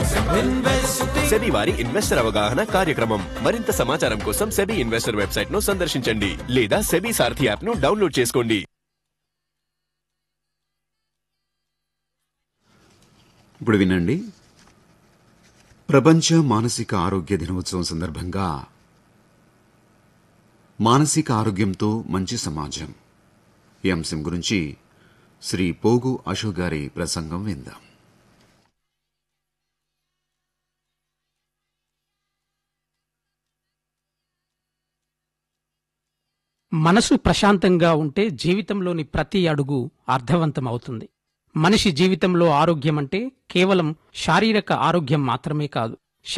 SEBI వారి investor అవగాహన కార్యక్రమం మరింత సమాచారం కోసం సెబీ ఇన్వెస్టర్ వెబ్సైట్ ను సందర్శించండి లేదా సెబీ సారథి యాప్ ను డౌన్లోడ్ చేసుకోండి ఇప్పుడు వినండి ప్రపంచ మానసిక ఆరోగ్య దినోత్సవం సందర్భంగా మానసిక ఆరోగ్యంతో మంచి సమాజం ఈ అంశం గురించి శ్రీ పోగు అశోక్ గారి ప్రసంగం విందాం మనసు ప్రశాంతంగా ఉంటే జీవితంలోని ప్రతి అడుగు అర్థవంతం అవుతుంది మనిషి జీవితంలో ఆరోగ్యం అంటే కేవలం శారీరక ఆరోగ్యం మాత్రమే కాదు